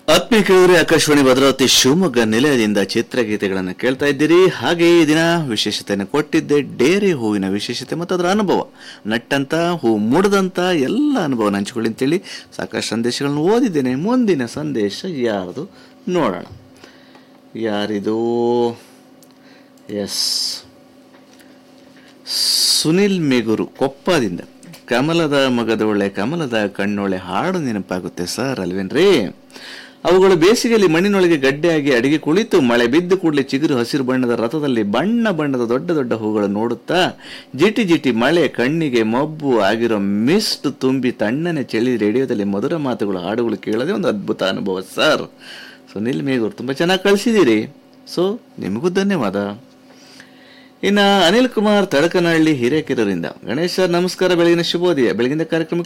ಆತ್ಮೀಯ ಕೇಳಿದ್ರೆ ಆಕಾಶವಾಣಿ ಭದ್ರಾವತಿ ಶಿವಮೊಗ್ಗ ನಿಲಯದಿಂದ ಚಿತ್ರಗೀತೆಗಳನ್ನು ಕೇಳ್ತಾ ಇದ್ದೀರಿ ಹಾಗೆ ಈ ದಿನ ವಿಶೇಷತೆಯನ್ನು ಕೊಟ್ಟಿದ್ದೆ ಡೇರೆ ಹೂವಿನ ವಿಶೇಷತೆ ಮತ್ತು ಅದರ ಅನುಭವ ನಟ್ಟಂತ ಹೂ ಮುಡದಂತ ಎಲ್ಲ ಅನುಭವನ ಹಂಚಿಕೊಳ್ಳಿ ಅಂತೇಳಿ ಸಾಕಷ್ಟು ಸಂದೇಶಗಳನ್ನು ಓದಿದ್ದೇನೆ ಮುಂದಿನ ಸಂದೇಶ ಯಾರ್ದು ನೋಡೋಣ ಯಾರಿದು ಎಸ್ ಸುನಿಲ್ ಮೇಗೂರು ಕೊಪ್ಪದಿಂದ ಕಮಲದ ಮಗದೊಳ್ಳೆ ಕಮಲದ ಕಣ್ಣೊಳ್ಳೆ ಹಾಡು ನೆನಪಾಗುತ್ತೆ ಸರ್ ಅಲ್ವೇನ್ರಿ ಅವುಗಳು ಬೇಸಿಗೆಯಲ್ಲಿ ಮಣ್ಣಿನೊಳಗೆ ಗಡ್ಡೆಯಾಗಿ ಅಡಿಗೆ ಕುಳಿತು ಮಳೆ ಬಿದ್ದು ಕೂಡಲೇ ಚಿಗುರು ಹಸಿರು ಬಣ್ಣದ ರಥದಲ್ಲಿ ಬಣ್ಣ ಬಣ್ಣದ ದೊಡ್ಡ ದೊಡ್ಡ ಹೂಗಳು ನೋಡುತ್ತಾ ಜಿಟಿ ಜಿಟಿ ಮಳೆ ಕಣ್ಣಿಗೆ ಮಬ್ಬು ಆಗಿರೋ ಮಿಸ್ಟ್ ತುಂಬಿ ತಣ್ಣನೆ ಚಳಿ ರೇಡಿಯೋದಲ್ಲಿ ಮಧುರ ಮಾತುಗಳು ಹಾಡುಗಳು ಕೇಳೋದೇ ಒಂದು ಅದ್ಭುತ ಅನುಭವ ಸರ್ ಸುನಿಲ್ ಮೇಗೂರು ತುಂಬ ಚೆನ್ನಾಗಿ ಕಳಿಸಿದ್ದೀರಿ ಸೊ ನಿಮಗೂ ಧನ್ಯವಾದ ಇನ್ನ ಅನಿಲ್ ಕುಮಾರ್ ತಡಕನಹಳ್ಳಿ ಹಿರೇಕೆರೂರಿಂದ ಗಣೇಶ ನಮಸ್ಕಾರ ಬೆಳಗಿನ ಶುಭೋದಯ ಬೆಳಗಿನ ಕಾರ್ಯಕ್ರಮ